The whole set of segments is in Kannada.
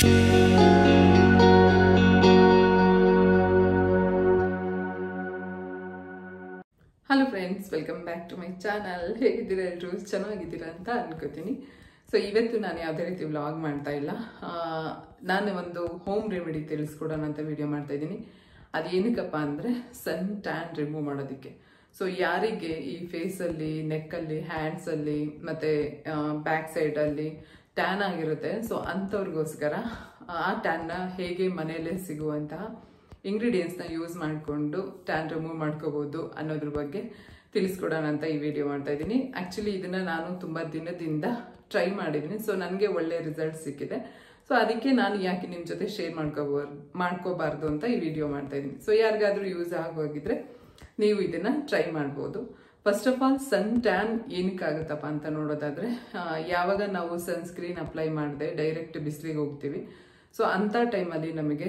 hello friends welcome back to my channel ಹೇಗಿದ್ದೀರಾ ಎಲ್ಲರೂ ಚೆನ್ನಾಗಿದ್ದೀರಾ ಅಂತ ಅನ್ಕೋತೀನಿ ಸೊ ಇವತ್ತು ನಾನು ಯಾವುದೇ ರೀತಿ ವ್ಲಾಗ್ ಮಾಡ್ತಾ ಇಲ್ಲ ಆ, ನಾನು ಒಂದು ಹೋಮ್ ರೆಮಿಡಿ ತಿಳಿಸ್ಕೊಡೋಣ ಅಂತ ವಿಡಿಯೋ ಮಾಡ್ತಾ ಇದ್ದೀನಿ ಅದೇನಕ್ಕಪ್ಪ ಅಂದರೆ ಸನ್ ಟ್ಯಾನ್ ರಿಮೂವ್ ಮಾಡೋದಕ್ಕೆ ಸೊ ಯಾರಿಗೆ ಈ ಫೇಸಲ್ಲಿ ನೆಕ್ಕಲ್ಲಿ ಹ್ಯಾಂಡ್ಸಲ್ಲಿ ಮತ್ತು ಬ್ಯಾಕ್ ಸೈಡಲ್ಲಿ ಟ್ಯಾನ್ ಆಗಿರುತ್ತೆ ಸೊ ಅಂಥವ್ರಿಗೋಸ್ಕರ ಆ ಟ್ಯಾನ್ನ ಹೇಗೆ ಮನೆಯಲ್ಲೇ ಸಿಗುವಂತಹ ಇಂಗ್ರೀಡಿಯೆಂಟ್ಸ್ನ ಯೂಸ್ ಮಾಡಿಕೊಂಡು ಟ್ಯಾನ್ ರಿಮೂವ್ ಮಾಡ್ಕೋಬಹುದು ಅನ್ನೋದ್ರ ಬಗ್ಗೆ ತಿಳಿಸ್ಕೊಡೋಣ ಅಂತ ಈ ವಿಡಿಯೋ ಮಾಡ್ತಾ ಇದ್ದೀನಿ ಆ್ಯಕ್ಚುಲಿ ಇದನ್ನ ನಾನು ತುಂಬ ದಿನದಿಂದ ಟ್ರೈ ಮಾಡಿದ್ದೀನಿ ಸೊ ನನಗೆ ಒಳ್ಳೆ ರಿಸಲ್ಟ್ ಸಿಕ್ಕಿದೆ ಸೊ ಅದಕ್ಕೆ ನಾನು ಯಾಕೆ ನಿಮ್ಮ ಜೊತೆ ಶೇರ್ ಮಾಡ್ಕೋಬಾರ್ದು ಮಾಡ್ಕೋಬಾರ್ದು ಅಂತ ಈ ವಿಡಿಯೋ ಮಾಡ್ತಾ ಇದ್ದೀನಿ ಸೊ ಯಾರಿಗಾದ್ರೂ ಯೂಸ್ ಆಗೋಗಿದ್ರೆ ನೀವು ಇದನ್ನ ಟ್ರೈ ಮಾಡ್ಬೋದು first of all sun tan ಏನಕ್ಕಾಗುತ್ತಪ್ಪ ಅಂತ ನೋಡೋದಾದ್ರೆ ಆ, ಯಾವಾಗ ನಾವು ಸನ್ಸ್ಕ್ರೀನ್ ಅಪ್ಲೈ ಮಾಡದೆ ಡೈರೆಕ್ಟ್ ಬಿಸಿಲಿಗೆ ಹೋಗ್ತೀವಿ ಸೊ ಅಂಥ ಟೈಮಲ್ಲಿ ನಮಗೆ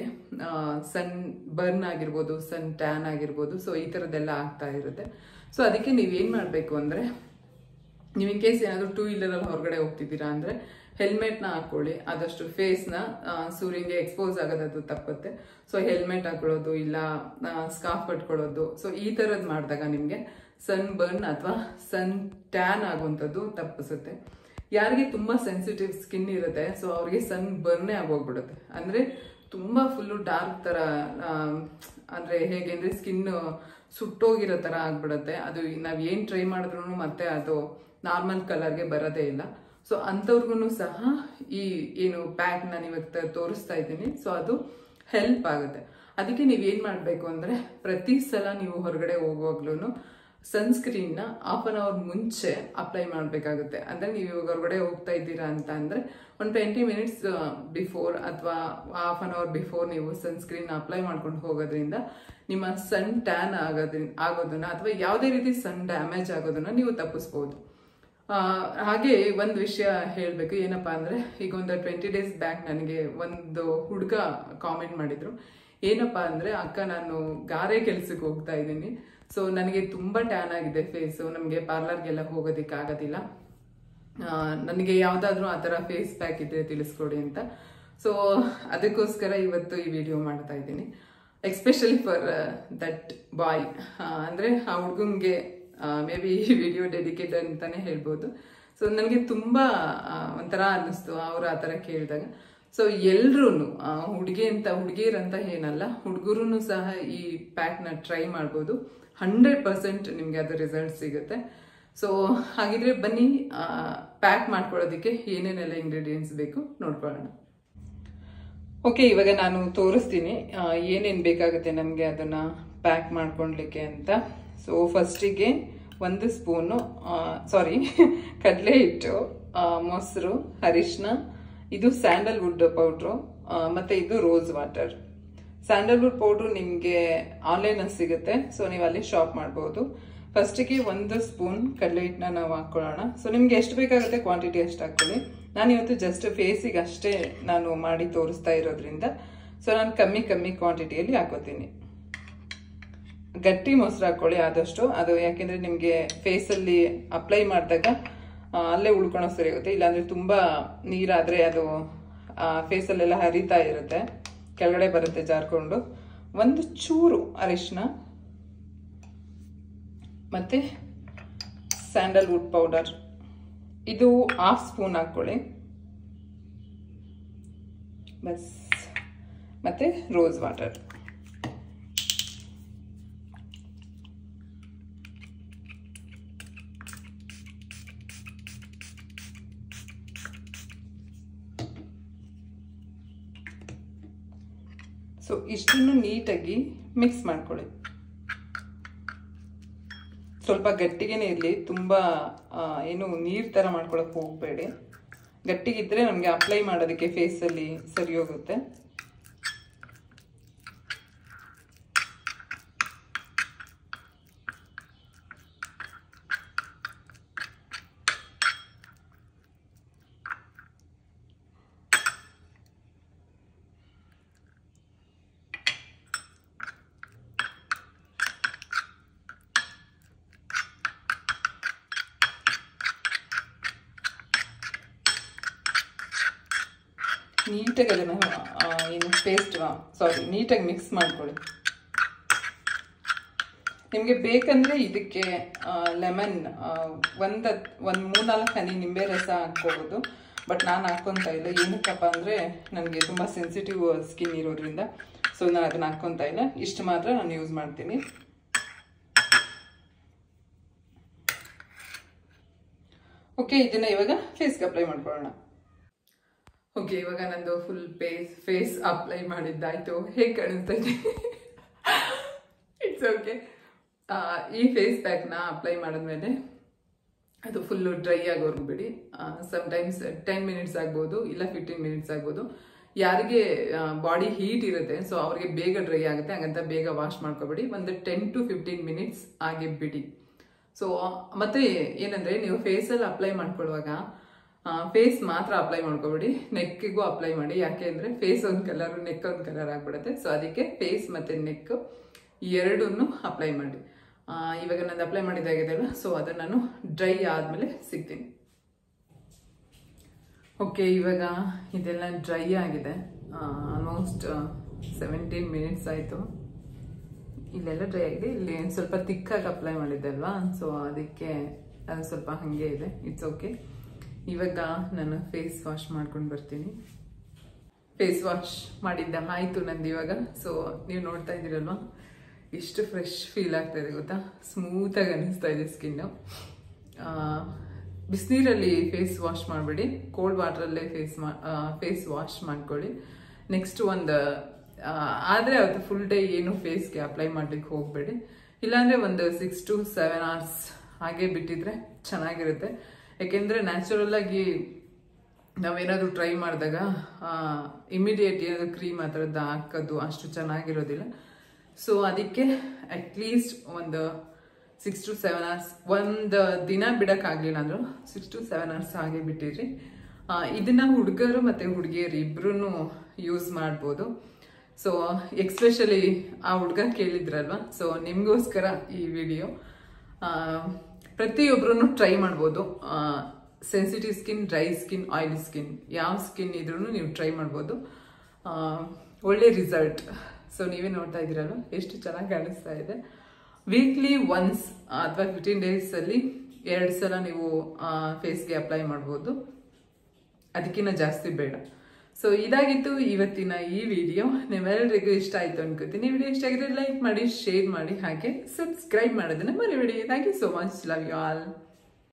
ಸನ್ ಬರ್ನ್ ಆಗಿರ್ಬೋದು ಸನ್ ಟ್ಯಾನ್ ಆಗಿರ್ಬೋದು ಸೊ ಈ ಥರದ್ದೆಲ್ಲ ಆಗ್ತಾ ಇರುತ್ತೆ ಸೊ ಅದಕ್ಕೆ ನೀವೇನು ಮಾಡಬೇಕು ಅಂದರೆ ನೀವು ಇನ್ ಕೇಸ್ ಏನಾದರೂ ಟೂ ವೀಲರಲ್ಲಿ ಹೊರಗಡೆ ಹೋಗ್ತಿದ್ದೀರಾ ಅಂದರೆ ಹೆಲ್ಮೆಟ್ನ ಹಾಕೊಳ್ಳಿ ಆದಷ್ಟು ಫೇಸ್ನ ಸೂರ್ಯನಿಗೆ ಎಕ್ಸ್ಪೋಸ್ ಆಗೋದದು ತಪ್ಪುತ್ತೆ ಸೊ ಹೆಲ್ಮೆಟ್ ಹಾಕೊಳ್ಳೋದು ಇಲ್ಲ ಸ್ಕಾಫ್ ಕಟ್ಕೊಳ್ಳೋದು ಸೊ ಈ ಥರದ್ದು ಮಾಡಿದಾಗ ನಿಮಗೆ ಸನ್ ಬರ್ನ್ ಅಥವಾ ಸನ್ ಟ್ಯಾನ್ ಆಗುವಂಥದ್ದು ತಪ್ಪಿಸುತ್ತೆ ಯಾರಿಗೆ ತುಂಬಾ ಸೆನ್ಸಿಟಿವ್ ಸ್ಕಿನ್ ಇರುತ್ತೆ ಸೊ ಅವ್ರಿಗೆ ಸನ್ ಬರ್ನೇ ಆಗೋಗ್ಬಿಡುತ್ತೆ ಅಂದ್ರೆ ತುಂಬಾ ಫುಲ್ಲು ಡಾರ್ಕ್ ತರ ಆ, ಅಂದ್ರೆ ಹೇಗೆ ಅಂದ್ರೆ ಸ್ಕಿನ್ ಸುಟ್ಟೋಗಿರೋ ತರ ಆಗ್ಬಿಡುತ್ತೆ ಅದು ನಾವ್ ಏನ್ ಟ್ರೈ ಮಾಡಿದ್ರು ಮತ್ತೆ ಅದು ನಾರ್ಮಲ್ ಕಲರ್ಗೆ ಬರೋದೇ ಇಲ್ಲ ಸೊ ಅಂಥವ್ರಿಗೂ ಸಹ ಈ ಏನು ಪ್ಯಾಕ್ ನಾನು ಇವತ್ತು ತೋರಿಸ್ತಾ ಇದ್ದೀನಿ ಸೊ ಅದು ಹೆಲ್ಪ್ ಆಗುತ್ತೆ ಅದಕ್ಕೆ ನೀವು ಏನ್ ಮಾಡ್ಬೇಕು ಅಂದ್ರೆ ಪ್ರತಿ ಸಲ ನೀವು ಹೊರಗಡೆ ಹೋಗುವಾಗ್ಲೂ ಸನ್ಸ್ಕ್ರೀನ್ನ ಹಾಫ್ ಅನ್ ಅವರ್ ಮುಂಚೆ ಅಪ್ಲೈ ಮಾಡಬೇಕಾಗುತ್ತೆ ಅಂದರೆ ನೀವು ಇವಾಗ ಹೊರಗಡೆ ಹೋಗ್ತಾ ಇದ್ದೀರಾ ಅಂತ ಅಂದರೆ ಒಂದು ಟ್ವೆಂಟಿ ಮಿನಿಟ್ಸ್ ಬಿಫೋರ್ ಅಥವಾ ಹಾಫ್ ಅನ್ ಅವರ್ ಬಿಫೋರ್ ನೀವು ಸನ್ಸ್ಕ್ರೀನ್ ಅಪ್ಲೈ ಮಾಡ್ಕೊಂಡು ಹೋಗೋದ್ರಿಂದ ನಿಮ್ಮ ಸನ್ ಟ್ಯಾನ್ ಆಗೋದ್ರಿಂದ ಆಗೋದನ್ನ ಅಥವಾ ಯಾವುದೇ ರೀತಿ ಸನ್ ಡ್ಯಾಮೇಜ್ ಆಗೋದನ್ನ ನೀವು ತಪ್ಪಿಸ್ಬೋದು ಆ, ಹಾಗೆ ಒಂದು ವಿಷಯ ಹೇಳಬೇಕು ಏನಪ್ಪಾ ಅಂದ್ರೆ ಈಗ ಒಂದು ಟ್ವೆಂಟಿ ಡೇಸ್ ಬ್ಯಾಕ್ ನನಗೆ ಒಂದು ಹುಡುಗ ಕಾಮೆಂಟ್ ಮಾಡಿದ್ರು ಏನಪ್ಪಾ ಅಂದ್ರೆ ಅಕ್ಕ ನಾನು ಗಾರೆ ಕೆಲ್ಸಕ್ಕೆ ಹೋಗ್ತಾ ಇದ್ದೀನಿ ಸೊ ನನಗೆ ತುಂಬಾ ಟ್ಯಾನ್ ಆಗಿದೆ ಫೇಸು ನಮಗೆ ಪಾರ್ಲರ್ಗೆಲ್ಲ ಹೋಗೋದಿಕ್ಕೆ ಆಗೋದಿಲ್ಲ ಆ, ನನಗೆ ಯಾವ್ದಾದ್ರು ಆ ಥರ ಫೇಸ್ ಪ್ಯಾಕ್ ಇದ್ರೆ ತಿಳಿಸ್ಕೊಡಿ ಅಂತ ಸೊ ಅದಕ್ಕೋಸ್ಕರ ಇವತ್ತು ಈ ವಿಡಿಯೋ ಮಾಡ್ತಾ ಇದ್ದೀನಿ ಎಕ್ಸ್ಪೆಷಲಿ ಫಾರ್ ದಟ್ ಬಾಯ್ ಅಂದ್ರೆ ಆ ಹುಡುಗಂಗೆ ಮೇ ಬಿ ಈ ವಿಡಿಯೋ ಡೆಡಿಕೇಟ್ ಅಂತಾನೆ ಹೇಳ್ಬೋದು ಸೊ ನನಗೆ ತುಂಬಾ ಆ, ಒಂಥರ ಅನ್ನಿಸ್ತು ಅವ್ರು ಆ ಥರ ಕೇಳಿದಾಗ ಸೊ ಎಲ್ರೂ ಹುಡುಗಿ ಅಂತ ಹುಡುಗಿಯರಂತ ಏನಲ್ಲ ಹುಡುಗರು ಸಹ ಈ ಪ್ಯಾಕ್ನ ಟ್ರೈ ಮಾಡ್ಬೋದು ಹಂಡ್ರೆಡ್ ಪರ್ಸೆಂಟ್ ನಿಮಗೆ ಅದು ರಿಸಲ್ಟ್ ಸಿಗುತ್ತೆ ಸೊ ಹಾಗಿದ್ರೆ ಬನ್ನಿ ಪ್ಯಾಕ್ ಮಾಡ್ಕೊಳ್ಳೋದಕ್ಕೆ ಏನೇನೆಲ್ಲ ಇಂಗ್ರೀಡಿಯೆಂಟ್ಸ್ ಬೇಕು ನೋಡ್ಕೊಳ್ಳೋಣ ಓಕೆ ಇವಾಗ ನಾನು ತೋರಿಸ್ತೀನಿ ಏನೇನು ಬೇಕಾಗುತ್ತೆ ನಮಗೆ ಅದನ್ನ ಪ್ಯಾಕ್ ಮಾಡ್ಕೊಳ್ಲಿಕ್ಕೆ ಅಂತ ಸೊ ಫಸ್ಟಿಗೆ ಒಂದು ಸ್ಪೂನು ಸಾರಿ ಕಡಲೆ ಹಿಟ್ಟು ಆ, ಮೊಸರು ಅರಿಶಿನ ಇದು ಸ್ಯಾಂಡಲ್ವುಡ್ ಪೌಡ್ರು ಮತ್ತೆ ಇದು ರೋಸ್ ವಾಟರ್ ಸ್ಯಾಂಡಲ್ವುಡ್ ಪೌಡ್ರು ನಿಮಗೆ ಆನ್ಲೈನಲ್ಲಿ ಸಿಗುತ್ತೆ ಸೊ ನೀವು ಅಲ್ಲಿ ಶಾಪ್ ಮಾಡ್ಬೋದು ಫಸ್ಟಿಗೆ ಒಂದು ಸ್ಪೂನ್ ಕಡಲೆ ಹಿಟ್ಟನ್ನ ನಾವು ಹಾಕ್ಕೊಳ್ಳೋಣ ಸೊ ನಿಮ್ಗೆ ಎಷ್ಟು ಬೇಕಾಗುತ್ತೆ ಕ್ವಾಂಟಿಟಿ ಅಷ್ಟು ಹಾಕ್ಕೊಳ್ಳಿ ನಾನು ಇವತ್ತು ಜಸ್ಟ್ ಫೇಸಿಗೆ ಅಷ್ಟೇ ನಾನು ಮಾಡಿ ತೋರಿಸ್ತಾ ಇರೋದ್ರಿಂದ ಸೊ ನಾನು ಕಮ್ಮಿ ಕಮ್ಮಿ ಕ್ವಾಂಟಿಟಿಯಲ್ಲಿ ಹಾಕೋತೀನಿ ಗಟ್ಟಿ ಮೊಸರು ಹಾಕೊಳ್ಳಿ ಆದಷ್ಟು ಅದು ಯಾಕೆಂದ್ರೆ ನಿಮಗೆ ಫೇಸಲ್ಲಿ ಅಪ್ಲೈ ಮಾಡಿದಾಗ ಆ, ಅಲ್ಲೇ ಉಳ್ಕೊಳೋ ಸರಿ ಆಗುತ್ತೆ ಇಲ್ಲಾಂದ್ರೆ ತುಂಬಾ ನೀರಾದ್ರೆ ಅದು ಫೇಸಲ್ಲೆಲ್ಲ ಹರಿತಾ ಇರುತ್ತೆ ಕೆಳಗಡೆ ಬರುತ್ತೆ ಜಾರ್ಕೊಂಡು ಒಂದು ಚೂರು ಅರಿಶಿನ ಮತ್ತೆ ಸ್ಯಾಂಡಲ್ವುಡ್ ಪೌಡರ್ ಇದು ಹಾಫ್ ಸ್ಪೂನ್ ಹಾಕ್ಕೊಳ್ಳಿ ಬಸ್ ಮತ್ತೆ ರೋಸ್ ವಾಟರ್ ಸೊ ಇಷ್ಟನ್ನು ನೀಟಾಗಿ ಮಿಕ್ಸ್ ಮಾಡ್ಕೊಳ್ಳಿ ಸ್ವಲ್ಪ ಗಟ್ಟಿಗೆನೇ ಇರಲಿ ತುಂಬ ಆ, ಏನು ನೀರು ಥರ ಮಾಡ್ಕೊಳಕ್ಕೆ ಹೋಗಬೇಡಿ ಗಟ್ಟಿಗಿದ್ರೆ ನಮಗೆ ಅಪ್ಲೈ ಮಾಡೋದಕ್ಕೆ ಫೇಸಲ್ಲಿ ಸರಿ ಹೋಗುತ್ತೆ ನೀಟಾಗಿ ಅದನ್ನು ಆ, ಏನು ಪೇಸ್ಟ್ ಸಾರಿ ನೀಟಾಗಿ ಮಿಕ್ಸ್ ಮಾಡ್ಕೊಳ್ಳಿ ನಿಮಗೆ ಬೇಕಂದ್ರೆ ಇದಕ್ಕೆ ಲೆಮನ್ ಒಂದು ಒಂದು ಮೂರ್ನಾಲ್ಕು ಹನಿ ನಿಂಬೆ ರಸ ಹಾಕ್ಕೋಬೋದು ಬಟ್ ನಾನು ಹಾಕ್ಕೊತಾ ಇಲ್ಲ ಏನಕ್ಕಪ್ಪ ಅಂದರೆ ನನಗೆ ತುಂಬ ಸೆನ್ಸಿಟಿವ್ ಸ್ಕಿನ್ ಇರೋದ್ರಿಂದ ಸೊ ನಾನು ಅದನ್ನ ಹಾಕ್ಕೊತಾ ಇಲ್ಲ ಇಷ್ಟು ಮಾತ್ರ ನಾನು ಯೂಸ್ ಮಾಡ್ತೀನಿ ಓಕೆ ಇದನ್ನ ಇವಾಗ ಫೇಸ್ಗೆ ಅಪ್ಲೈ ಮಾಡ್ಕೊಳ್ಳೋಣ ಓಕೆ ಇವಾಗ ನಂದು ಫುಲ್ ಫೇಸ್ ಫೇಸ್ ಅಪ್ಲೈ ಮಾಡಿದ್ದಾಯ್ತು ಹೇಗೆ ಕಾಣಿಸ್ತಾ ಇದೆ ಇಟ್ಸ್ ಓಕೆ ಈ ಫೇಸ್ ಪ್ಯಾಕ್ನ ಅಪ್ಲೈ ಮಾಡಿದ್ಮೇಲೆ ಅದು ಫುಲ್ಲು ಡ್ರೈ ಆಗೋರ್ಗು ಬಿಡಿ ಸಮ್ಟೈಮ್ಸ್ ಟೆನ್ ಮಿನಿಟ್ಸ್ ಆಗ್ಬೋದು ಇಲ್ಲ ಫಿಫ್ಟೀನ್ ಮಿನಿಟ್ಸ್ ಆಗ್ಬೋದು ಯಾರಿಗೆ ಬಾಡಿ ಹೀಟ್ ಇರುತ್ತೆ ಸೊ ಅವ್ರಿಗೆ ಬೇಗ ಡ್ರೈ ಆಗುತ್ತೆ ಹಾಗಂತ ಬೇಗ ವಾಶ್ ಮಾಡ್ಕೊಬೇಡಿ ಒಂದು ಟೆನ್ ಟು ಫಿಫ್ಟೀನ್ ಮಿನಿಟ್ಸ್ ಹಾಗೆ ಬಿಡಿ ಸೊ ಮತ್ತೆ ಏನಂದ್ರೆ ನೀವು ಫೇಸಲ್ಲಿ ಅಪ್ಲೈ ಮಾಡ್ಕೊಳ್ಳುವಾಗ ಫೇಸ್ ಮಾತ್ರ ಅಪ್ಲೈ ಮಾಡ್ಕೊಬೇಡಿ ನೆಕ್ಕಿಗೂ ಅಪ್ಲೈ ಮಾಡಿ ಯಾಕೆ ಅಂದ್ರೆ ಫೇಸ್ ಒಂದು ಕಲರ್ ನೆಕ್ ಒಂದು ಕಲರ್ ಆಗ್ಬಿಡುತ್ತೆ ಸೊ ಅದಕ್ಕೆ ಫೇಸ್ ಮತ್ತೆ ನೆಕ್ ಎರಡನ್ನೂ ಅಪ್ಲೈ ಮಾಡಿ ಆ, ಇವಾಗ ನಂದು ಅಪ್ಲೈ ಮಾಡಿದಾಗಿದೆಯಲ್ಲ ಸೊ ಅದನ್ನ ನಾನು ಡ್ರೈ ಆದ್ಮೇಲೆ ಸಿಗ್ತೀನಿ ಓಕೆ ಇವಾಗ ಇದೆಲ್ಲ ಡ್ರೈ ಆಗಿದೆ ಆಲ್ಮೋಸ್ಟ್ ಸೆವೆಂಟೀನ್ ಮಿನಿಟ್ಸ್ ಆಯಿತು ಇಲ್ಲೆಲ್ಲ ಡ್ರೈ ಆಗಿದೆ ಇಲ್ಲಿ ಒಂದ್ ಸ್ವಲ್ಪ ತಿಕ್ಕಾಗಿ ಅಪ್ಲೈ ಮಾಡಿದ್ದೆ ಅಲ್ವಾ ಸೊ ಅದಕ್ಕೆ ಅದು ಸ್ವಲ್ಪ ಹಾಗೆ ಇದೆ ಇಟ್ಸ್ ಓಕೆ ಇವಾಗ ನಾನು ಫೇಸ್ ವಾಶ್ ಮಾಡ್ಕೊಂಡು ಬರ್ತೀನಿ ಫೇಸ್ ವಾಶ್ ಮಾಡಿದ್ದ ಆಯಿತು ನಂದು ಇವಾಗ ಸೊ ನೀವು ನೋಡ್ತಾ ಇದ್ದೀರಲ್ವಾ ಎಷ್ಟು ಫ್ರೆಶ್ ಫೀಲ್ ಆಗ್ತಾ ಇದೆ ಗೊತ್ತಾ ಸ್ಮೂತಾಗಿ ಅನ್ನಿಸ್ತಾ ಇದೆ ಸ್ಕಿನ್ನು ಬಿಸಿನೀರಲ್ಲಿ ಫೇಸ್ ವಾಶ್ ಮಾಡಬೇಡಿ ಕೋಲ್ಡ್ ವಾಟ್ರಲ್ಲೇ ಫೇಸ್ ಮಾ ಫೇಸ್ ವಾಶ್ ಮಾಡ್ಕೊಳ್ಳಿ ನೆಕ್ಸ್ಟ್ ಒಂದು ಆದರೆ ಅವತ್ತು ಫುಲ್ ಡೇ ಏನು ಫೇಸ್ಗೆ ಅಪ್ಲೈ ಮಾಡ್ಲಿಕ್ಕೆ ಹೋಗಬೇಡಿ ಇಲ್ಲಾಂದರೆ ಒಂದು ಸಿಕ್ಸ್ ಟು ಸೆವೆನ್ ಅವರ್ಸ್ ಹಾಗೆ ಬಿಟ್ಟಿದ್ರೆ ಚೆನ್ನಾಗಿರುತ್ತೆ ಯಾಕೆಂದರೆ ನ್ಯಾಚುರಲ್ ಆಗಿ ನಾವೇನಾದರೂ ಟ್ರೈ ಮಾಡಿದಾಗ ಇಮಿಡಿಯೇಟ್ ಏನಾದರೂ ಕ್ರೀಮ್ ಆ ಥರದ್ದು ಹಾಕೋದು ಅಷ್ಟು ಚೆನ್ನಾಗಿರೋದಿಲ್ಲ ಸೊ ಅದಕ್ಕೆ ಅಟ್ಲೀಸ್ಟ್ ಒಂದು ಸಿಕ್ಸ್ ಟು ಸೆವೆನ್ ಅವರ್ಸ್ ಒಂದು ದಿನ ಬಿಡೋಕ್ಕಾಗಲಿಲ್ಲ ಅಂದ್ರು ಸಿಕ್ಸ್ ಟು ಸೆವೆನ್ ಅವರ್ಸ್ ಹಾಗೆ ಬಿಟ್ಟಿರಿ ಆ, ಇದನ್ನ ಹುಡುಗರು ಮತ್ತು ಹುಡುಗಿಯರು ಇಬ್ರು ಯೂಸ್ ಮಾಡ್ಬೋದು ಸೊ ಎಕ್ಸ್ಪೆಷಲಿ ಆ ಹುಡುಗ ಕೇಳಿದ್ರಲ್ವಾ ಸೊ ನಿಮಗೋಸ್ಕರ ಈ ವಿಡಿಯೋ ಪ್ರತಿಯೊಬ್ಬರೂ ಟ್ರೈ ಮಾಡ್ಬೋದು sensitive skin dry skin oil skin ಯಾವ ಸ್ಕಿನ್ ಇದ್ರೂ ನೀವು ಟ್ರೈ ಮಾಡ್ಬೋದು ಆ, ಒಳ್ಳೆ ರಿಸಲ್ಟ್ ಸೊ ನೀವೇ ನೋಡ್ತಾ ಇದ್ದೀರಲ್ವ ಎಷ್ಟು ಚೆನ್ನಾಗಿ ಕಾಣಿಸ್ತಾ ಇದೆ ವೀಕ್ಲಿ ಒನ್ಸ್ ಅಥವಾ ಫಿಫ್ಟೀನ್ ಡೇಸಲ್ಲಿ ಎರಡು ಸಲ ನೀವು ಫೇಸ್ಗೆ ಅಪ್ಲೈ ಮಾಡ್ಬೋದು ಅದಕ್ಕಿಂತ ಜಾಸ್ತಿ ಬೇಡ ಸೊ ಇದಾಗಿತ್ತು ಇವತ್ತಿನ ಈ ವಿಡಿಯೋ ನಿಮ್ಮೆಲ್ಲರಿಗೂ ಇಷ್ಟ ಆಯ್ತು ಅನ್ಕೋತೀನಿ ವಿಡಿಯೋ ಇಷ್ಟ ಆಗಿದ್ರೆ ಲೈಕ್ ಮಾಡಿ ಶೇರ್ ಮಾಡಿ ಹಾಗೆ ಸಬ್ಸ್ಕ್ರೈಬ್ ಮಾಡೋದನ್ನ ಮರಿಬೇಡಿ thank you so much love you all